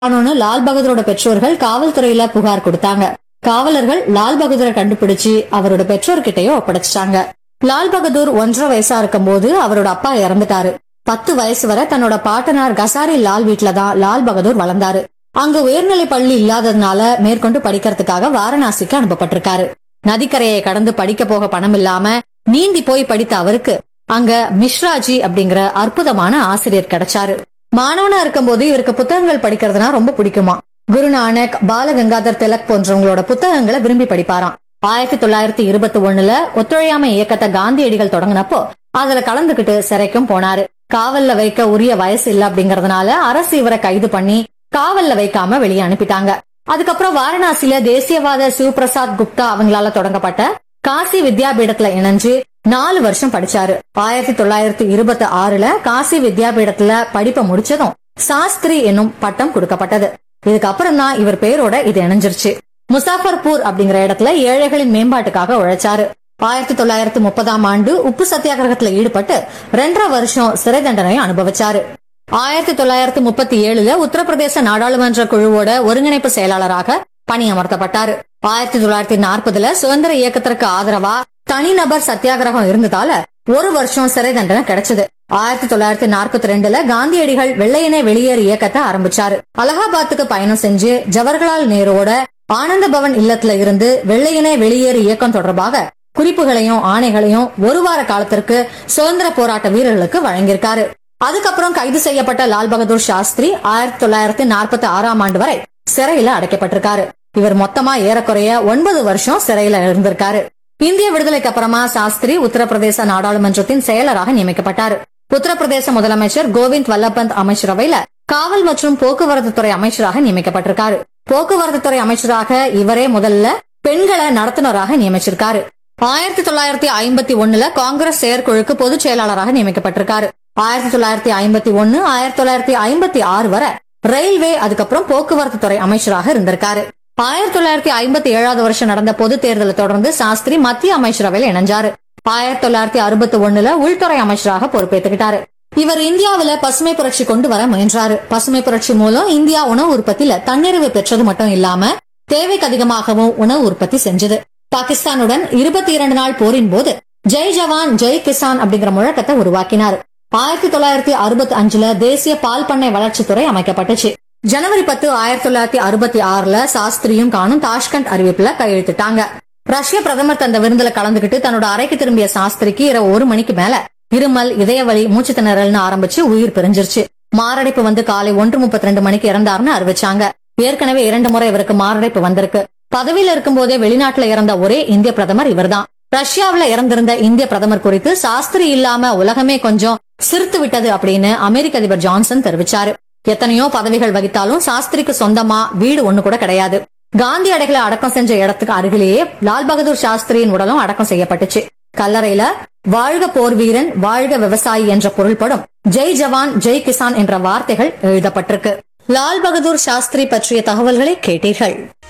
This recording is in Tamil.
காணோம்னு லால் பகதூரோட பெற்றோர்கள் காவல்துறையில புகார் கொடுத்தாங்க காவலர்கள் லால் பகதூரை கண்டுபிடிச்சு அவரோட பெற்றோர்கிட்டயும் ஒப்படைச்சிட்டாங்க லால் பகதூர் ஒன்றரை வயசா இருக்கும்போது அவரோட அப்பா இறந்துட்டாரு பத்து வயசு வரை தன்னோட பாட்டனார் கசாரி லால் வீட்ல தான் லால் பகதூர் வளர்ந்தாரு அங்க உயர்நிலை பள்ளி இல்லாததுனால மேற்கொண்டு படிக்கிறதுக்காக வாரணாசிக்கு அனுப்பப்பட்டிருக்காரு நதிக்கரையை கடந்து படிக்க போக பணம் இல்லாம நீந்தி போய் படித்த அவருக்கு அங்க மிஸ்ராஜி அப்படிங்கிற அற்புதமான ஆசிரியர் கிடைச்சாரு மாணவனா இருக்கும்போது இவருக்கு புத்தகங்கள் படிக்கிறதுனா ரொம்ப பிடிக்குமா குருநானக் பாலகங்காதர் திலக் போன்றவங்களோட புத்தகங்களை விரும்பி படிப்பாராம் ஆயிரத்தி தொள்ளாயிரத்தி இருபத்தி ஒண்ணுல ஒத்துழையாமை இயக்கத்தை காந்தியடிகள் தொடங்கினப்போ அதுல கலந்துகிட்டு சிறைக்கும் போனாரு காவல்ல வைக்க உரிய வயசு இல்ல அப்படிங்கறதுனால அரசு இவரை கைது பண்ணி காவல்ல வைக்காம வெளியே அனுப்பிட்டாங்க அதுக்கப்புறம் வாரணாசியில தேசியவாத சிவபிரசாத் குப்தா அவங்களால தொடங்கப்பட்ட காசி வித்யாபீடத்துல இணைஞ்சு நாலு வருஷம் படிச்சாரு ஆயிரத்தி தொள்ளாயிரத்தி இருபத்தி ஆறுல காசி வித்யாபீடத்துல படிப்பை முடிச்சதும் சாஸ்திரி என்னும் பட்டம் கொடுக்கப்பட்டது இதுக்கப்புறம் தான் இவர் பேரோட இது இணைஞ்சிருச்சு முசாஃபர்பூர் அப்படிங்கிற இடத்துல ஏழைகளின் மேம்பாட்டுக்காக உழைச்சாரு ஆயிரத்தி தொள்ளாயிரத்தி முப்பதாம் ஆண்டு உப்பு சத்தியாகிரகத்துல ஈடுபட்டு ரெண்டரை வருஷம் சிறை தண்டனையை அனுபவிச்சாரு ஆயிரத்தி தொள்ளாயிரத்தி முப்பத்தி ஏழுல உத்தரப்பிரதேச நாடாளுமன்ற குழுவோட ஒருங்கிணைப்பு செயலாளராக பணியமர்த்தப்பட்டாரு ஆயிரத்தி தொள்ளாயிரத்தி நாற்பதுல சுதந்திர இயக்கத்திற்கு ஆதரவா தனிநபர் சத்தியாகிரகம் இருந்ததால ஒரு வருஷம் சிறை தண்டனை கிடைச்சது ஆயிரத்தி தொள்ளாயிரத்தி நாற்பத்தி ரெண்டுல காந்தியடிகள் வெள்ளையனே வெளியேறு இயக்கத்தை ஆரம்பிச்சாரு அலகாபாத்துக்கு பயணம் செஞ்சு ஜவஹர்லால் நேருவோட ஆனந்த பவன் இல்லத்துல இருந்து வெள்ளையனே வெளியேறு இயக்கம் தொடர்பாக குறிப்புகளையும் ஆணைகளையும் ஒரு வார காலத்திற்கு சுதந்திர போராட்ட வீரர்களுக்கு வழங்கியிருக்காரு அதுக்கப்புறம் கைது செய்யப்பட்ட லால் பகதூர் சாஸ்திரி ஆயிரத்தி தொள்ளாயிரத்தி நாற்பத்தி ஆறாம் ஆண்டு வரை சிறையில அடைக்கப்பட்டிருக்காரு இவர் மொத்தமா ஏறக்குறைய ஒன்பது வருஷம் சிறையில இருந்திருக்காரு இந்திய விடுதலைக்கு அப்புறமா சாஸ்திரி உத்தரப்பிரதேச நாடாளுமன்றத்தின் செயலராக நியமிக்கப்பட்டார் உத்தரப்பிரதேச முதலமைச்சர் கோவிந்த் வல்லபந்த் அமைச்சரவையில காவல் மற்றும் போக்குவரத்து துறை அமைச்சராக நியமிக்கப்பட்டிருக்காரு போக்குவரத்து துறை அமைச்சராக இவரே முதல்ல பெண்களை நடத்துனராக நியமிச்சிருக்காரு ஆயிரத்தி தொள்ளாயிரத்தி ஐம்பத்தி ஒண்ணுல காங்கிரஸ் செயற்குழுக்கு பொதுச் செயலாளராக நியமிக்கப்பட்டிருக்காரு ஆயிரத்தி தொள்ளாயிரத்தி ஐம்பத்தி ஒன்னு ஆயிரத்தி தொள்ளாயிரத்தி ஐம்பத்தி ஆறு வரை ரயில்வே அதுக்கப்புறம் போக்குவரத்து துறை அமைச்சராக இருந்திருக்காரு ஆயிரத்தி தொள்ளாயிரத்தி ஐம்பத்தி ஏழாவது வருஷம் நடந்த பொது தேர்தலை தொடர்ந்து சாஸ்திரி மத்திய அமைச்சரவையில் இணைஞ்சாரு ஆயிரத்தி தொள்ளாயிரத்தி அறுபத்தி ஒண்ணுல உள்துறை அமைச்சராக பொறுப்பேற்றுக்கிட்டாரு இவர் இந்தியாவுல பசுமை புரட்சி கொண்டு வர முயன்றாரு பசுமை புரட்சி மூலம் இந்தியா உணவு உற்பத்தியில தன்னிறைவு பெற்றது மட்டும் இல்லாம தேவைக்கு அதிகமாகவும் உணவு உற்பத்தி செஞ்சது பாகிஸ்தானுடன் இருபத்தி இரண்டு நாள் போரின் போது ஜெய் ஜவான் ஜெய் கிசான் அப்படிங்கிற முழக்கத்தை உருவாக்கினார் ஆயிரத்தி தொள்ளாயிரத்தி அறுபத்தி அஞ்சுல தேசிய பால் பண்ணை வளர்ச்சித்துறை அமைக்கப்பட்டுச்சு ஜனவரி பத்து ஆயிரத்தி தொள்ளாயிரத்தி அறுபத்தி ஆறுல சாஸ்திரியும் காணும் தாஷ்கண்ட் அறிவிப்புல கையெழுத்திட்டாங்க ரஷ்ய பிரதமர் தந்த விருந்துல கலந்துகிட்டு தன்னோட அறைக்கு திரும்பிய சாஸ்திரிக்கு இரவு ஒரு மணிக்கு மேல இருமல் இதயவலி மூச்சு திணறல்னு ஆரம்பிச்சு உயிர் பிரிஞ்சிருச்சு மாரடைப்பு வந்து காலை ஒன்று முப்பத்தி ரெண்டு மணிக்கு இறந்தாருன்னு அறிவிச்சாங்க ஏற்கனவே இரண்டு முறை இவருக்கு மாரடைப்பு வந்திருக்கு பதவியில இருக்கும்போதே வெளிநாட்டுல இறந்த ஒரே இந்திய பிரதமர் இவர்தான் ரஷ்யாவுல இறந்திருந்த இந்திய பிரதமர் குறித்து சாஸ்திரி இல்லாம உலகமே கொஞ்சம் சிரித்து விட்டது அப்படின்னு அமெரிக்க அதிபர் ஜான்சன் தெரிவிச்சாரு எத்தனையோ பதவிகள் வகித்தாலும் சாஸ்திரிக்கு சொந்தமா வீடு ஒண்ணு கூட கிடையாது காந்தி அடைகளை அடக்கம் செஞ்ச இடத்துக்கு அருகிலேயே லால் பகதூர் சாஸ்திரியின் உடலும் அடக்கம் செய்யப்பட்டுச்சு கல்லறையில வாழ்க போர் வீரன் வாழ்க விவசாயி என்ற பொருள்படும் ஜெய் ஜவான் ஜெய் கிசான் என்ற வார்த்தைகள் எழுதப்பட்டிருக்கு லால் பகதூர் சாஸ்திரி பற்றிய தகவல்களை கேட்டீர்கள்